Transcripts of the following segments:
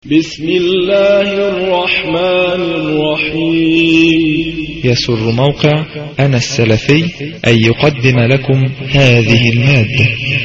بسم الله الرحمن الرحيم يسر موقع أنا السلفي أن يقدم لكم هذه المادة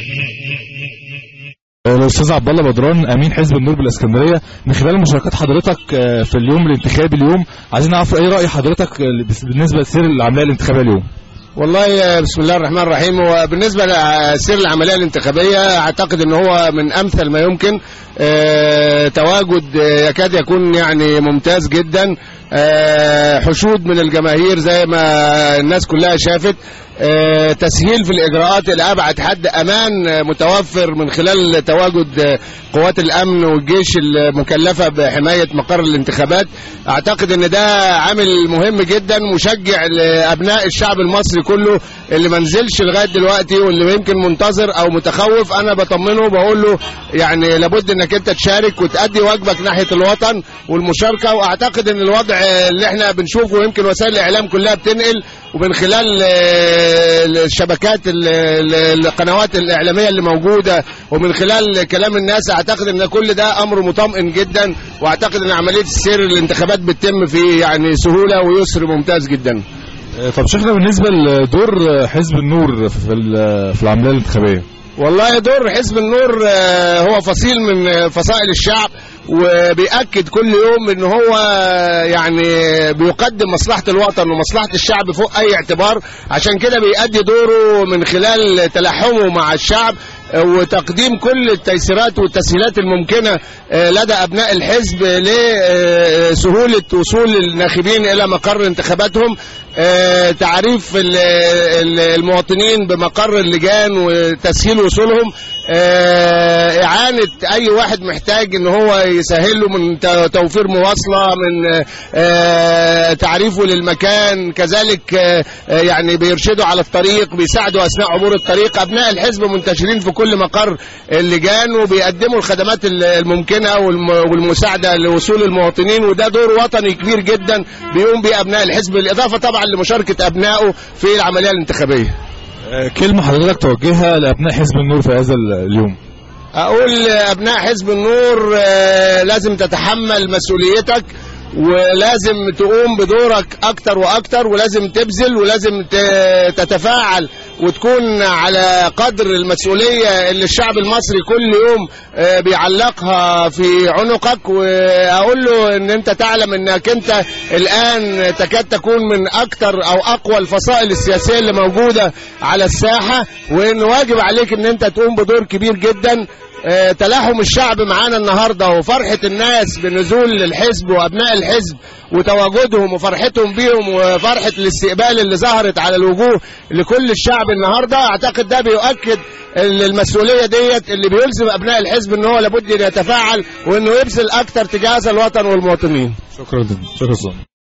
الاستاذ عبد الله بدران امين حزب النور بالاسكندريه من خلال مشاركات حضرتك آه، في اليوم الانتخابي اليوم عايزين نعرف ايه راي حضرتك آه، بالنسبه لسير العمليه الانتخابيه اليوم والله بسم الله الرحمن الرحيم وبالنسبة لسير العملية الانتخابية أعتقد أن هو من أمثل ما يمكن آه، تواجد آه، يكاد يكون يعني ممتاز جدا آه، حشود من الجماهير زي ما الناس كلها شافت آه، تسهيل في الإجراءات إلى أبعد حد أمان آه، متوفر من خلال تواجد آه، قوات الأمن والجيش المكلفة بحماية مقر الانتخابات أعتقد أن ده عامل مهم جدا مشجع لأبناء الشعب المصري كله اللي ما نزلش لغاية دلوقتي واللي يمكن منتظر أو متخوف أنا بطمنه بقول له يعني لابد أنك أنت تشارك وتأدي واجبك ناحية الوطن والمشاركة وأعتقد أن الوضع اللي احنا بنشوفه يمكن وسائل الإعلام كلها بتنقل ومن خلال آه، الشبكات ال- ال- القنوات الإعلامية اللي موجودة ومن خلال كلام الناس أعتقد أن كل ده أمر مطمئن جدا وأعتقد أن عملية سير الانتخابات بتتم في يعني سهولة ويسر ممتاز جدا آه، طب شيخنا بالنسبه لدور آه، حزب النور في ال- في العمليه الانتخابيه والله دور حزب النور آه، هو فصيل من آه، فصائل الشعب وبيأكد كل يوم ان هو آه، يعني بيقدم مصلحة الوطن ومصلحة الشعب فوق اي اعتبار عشان كده بيأدي دوره من خلال تلحمه مع الشعب آه، وتقديم كل التيسيرات والتسهيلات الممكنة آه، لدى أبناء الحزب لسهولة وصول الناخبين إلى مقر انتخاباتهم آه، تعريف ال- ال- المواطنين بمقر اللجان وتسهيل وصولهم آه، إعانة أي واحد محتاج إن هو يسهل له من ت- توفير مواصلة من آه، تعريفه للمكان كذلك آه، آه، يعني بيرشدوا على الطريق بيساعدوا أثناء عبور الطريق أبناء الحزب منتشرين في كل مقر اللجان وبيقدموا الخدمات ال- الممكنة والم- والمساعدة لوصول المواطنين وده دور وطني كبير جدا بيقوم به أبناء الحزب بالإضافة طبعا لمشاركة أبنائه في العملية الانتخابية آه، كلمه حضرتك توجهها لابناء حزب النور في هذا ال- اليوم اقول ابناء حزب النور آه، لازم تتحمل مسؤوليتك ولازم تقوم بدورك اكتر واكتر ولازم تبذل ولازم ت- تتفاعل وتكون على قدر المسؤولية اللي الشعب المصري كل يوم آه، بيعلقها في عنقك واقول له ان انت تعلم انك انت الان تكاد تكون من اكتر او اقوى الفصائل السياسية اللي موجودة على الساحة وان واجب عليك ان انت تقوم بدور كبير جدا آه، تلاحم الشعب معانا النهارده وفرحه الناس بنزول الحزب وابناء الحزب وتواجدهم وفرحتهم بيهم وفرحه الاستقبال اللي ظهرت على الوجوه لكل الشعب النهارده اعتقد ده بيؤكد ال- المسؤوليه ديت اللي بيلزم ابناء الحزب ان هو لابد ان يتفاعل وانه يبذل اكتر تجاه هذا الوطن والمواطنين شكرا شكرا